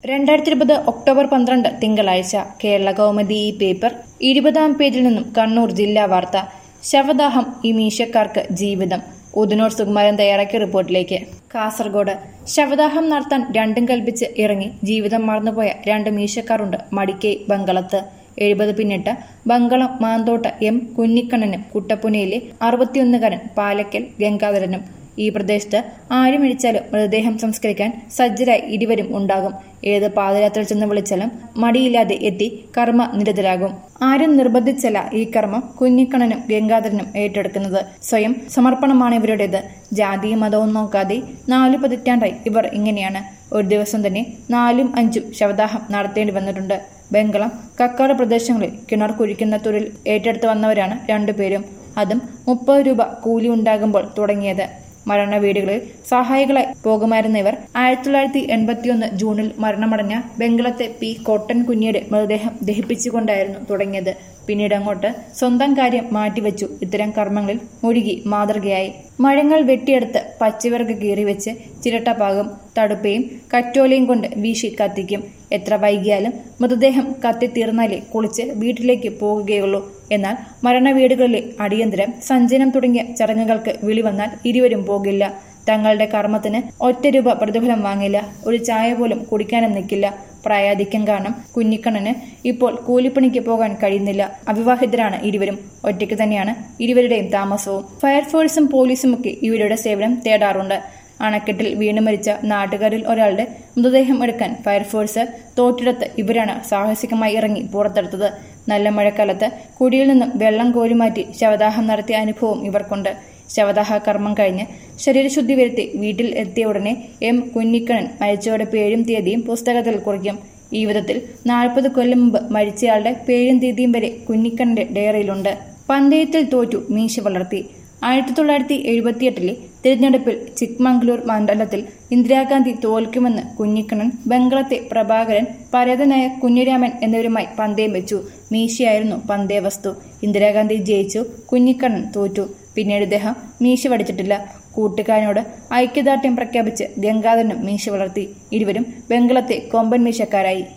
രണ്ടായിരത്തി ഇരുപത് ഒക്ടോബർ പന്ത്രണ്ട് തിങ്കളാഴ്ച കേരള കൗമുദി ഈ പേപ്പർ ഇരുപതാം പേജിൽ നിന്നും കണ്ണൂർ ജില്ലാ വാർത്ത ശവദാഹം ഈ മീശക്കാർക്ക് ജീവിതം ഉദിനൂർ സുകുമാരൻ തയ്യാറാക്കിയ റിപ്പോർട്ടിലേക്ക് കാസർഗോഡ് ശവദാഹം നടത്താൻ രണ്ടും കൽപ്പിച്ച് ഇറങ്ങി ജീവിതം മറന്നുപോയ രണ്ട് മീശക്കാരുണ്ട് മടിക്കൈ ബംഗളത്ത് എഴുപത് പിന്നിട്ട് ബംഗളം മാന്തോട്ട എം കുഞ്ഞിക്കണ്ണനും കുട്ടപ്പുനയിലെ അറുപത്തിയൊന്നുകാരൻ പാലക്കൽ ഗംഗാധരനും ഈ പ്രദേശത്ത് ആരും ഇടിച്ചാലും മൃതദേഹം സംസ്കരിക്കാൻ സജ്ജരായി ഇരുവരും ഉണ്ടാകും ഏത് പാദയാത്രയിൽ ചെന്ന് വിളിച്ചാലും മടിയില്ലാതെ എത്തി കർമ്മ നിരതരാകും ആരും നിർബന്ധിച്ചല്ല ഈ കർമ്മം കുഞ്ഞിക്കണ്ണനും ഗംഗാധരനും ഏറ്റെടുക്കുന്നത് സ്വയം സമർപ്പണമാണ് ഇവരുടേത് ജാതിയും മതവും നോക്കാതെ നാലു പതിറ്റാണ്ടായി ഇവർ ഇങ്ങനെയാണ് ഒരു ദിവസം തന്നെ നാലും അഞ്ചും ശവദാഹം നടത്തേണ്ടി വന്നിട്ടുണ്ട് ബംഗളം കക്കാട് പ്രദേശങ്ങളിൽ കിണർ കുഴിക്കുന്ന തൊഴിൽ ഏറ്റെടുത്ത് വന്നവരാണ് രണ്ടുപേരും അതും മുപ്പത് രൂപ കൂലി ഉണ്ടാകുമ്പോൾ തുടങ്ങിയത് മരണ വീടുകളിൽ സഹായികളായി പോകുമായിരുന്ന ഇവർ ആയിരത്തി തൊള്ളായിരത്തി എൺപത്തിയൊന്ന് ജൂണിൽ മരണമടഞ്ഞ ബംഗളത്തെ പി കോട്ടൻ കുഞ്ഞിയുടെ മൃതദേഹം ദഹിപ്പിച്ചുകൊണ്ടായിരുന്നു തുടങ്ങിയത് പിന്നീട് അങ്ങോട്ട് സ്വന്തം കാര്യം മാറ്റിവെച്ചു ഇത്തരം കർമ്മങ്ങളിൽ മുഴുകി മാതൃകയായി മഴങ്ങൾ വെട്ടിയെടുത്ത് പച്ചവിറക് കീറിവെച്ച് ചിരട്ടപ്പാകും തടുപ്പയും കറ്റോലയും കൊണ്ട് വീശി കത്തിക്കും എത്ര വൈകിയാലും മൃതദേഹം കത്തിത്തീർന്നാലേ കുളിച്ച് വീട്ടിലേക്ക് പോകുകയുള്ളൂ എന്നാൽ മരണ വീടുകളിലെ അടിയന്തരം സഞ്ചനം തുടങ്ങിയ ചടങ്ങുകൾക്ക് വിളി വന്നാൽ ഇരുവരും പോകില്ല തങ്ങളുടെ കർമ്മത്തിന് ഒറ്റ രൂപ പ്രതിഫലം വാങ്ങില്ല ഒരു ചായ പോലും കുടിക്കാനും നിൽക്കില്ല പ്രായാധിക്യം കാരണം കുഞ്ഞിക്കണ്ണന് ഇപ്പോൾ കൂലിപ്പണിക്ക് പോകാൻ കഴിയുന്നില്ല അവിവാഹിതരാണ് ഇരുവരും ഒറ്റയ്ക്ക് തന്നെയാണ് ഇരുവരുടെയും താമസവും ഫയർഫോഴ്സും പോലീസും ഒക്കെ ഇവരുടെ സേവനം തേടാറുണ്ട് അണക്കെട്ടിൽ വീണു മരിച്ച നാട്ടുകാരിൽ ഒരാളുടെ മൃതദേഹം എടുക്കാൻ ഫയർഫോഴ്സ് തോട്ടിടത്ത് ഇവരാണ് സാഹസികമായി ഇറങ്ങി പുറത്തെടുത്തത് നല്ല മഴക്കാലത്ത് കുടിയിൽ നിന്നും വെള്ളം കോരിമാറ്റി ശവദാഹം നടത്തിയ അനുഭവം ഇവർക്കുണ്ട് ശവദാഹ കർമ്മം കഴിഞ്ഞ് ശരീരശുദ്ധി വരുത്തി വീട്ടിൽ എത്തിയ ഉടനെ എം കുഞ്ഞിക്കണ്ണൻ മരിച്ചവരുടെ പേരും തീയതിയും പുസ്തകത്തിൽ കുറിക്കും ഈ വിധത്തിൽ നാൽപ്പത് കൊല്ലം മുമ്പ് മരിച്ചയാളുടെ പേരും തീയതിയും വരെ കുഞ്ഞിക്കണ്ണന്റെ ഡയറിയിലുണ്ട് പന്തയത്തിൽ തോറ്റു മീശ വളർത്തി ആയിരത്തി തൊള്ളായിരത്തി എഴുപത്തിയെട്ടിലെ തിരഞ്ഞെടുപ്പിൽ ചിക്മംഗ്ലൂർ മണ്ഡലത്തിൽ ഇന്ദിരാഗാന്ധി തോൽക്കുമെന്ന് കുഞ്ഞിക്കണ്ണൻ ബംഗളത്തെ പ്രഭാകരൻ പരേതനായ കുഞ്ഞിരാമൻ എന്നിവരുമായി പന്തയം വെച്ചു മീശയായിരുന്നു പന്തയവസ്തു ഇന്ദിരാഗാന്ധി ജയിച്ചു കുഞ്ഞിക്കണ്ണൻ തോറ്റു പിന്നീട് ഇദ്ദേഹം മീശ വടിച്ചിട്ടില്ല കൂട്ടുകാരനോട് ഐക്യദാർഢ്യം പ്രഖ്യാപിച്ച് ഗംഗാധരനും മീശ വളർത്തി ഇരുവരും ബംഗളത്തെ കൊമ്പൻ മീശക്കാരായി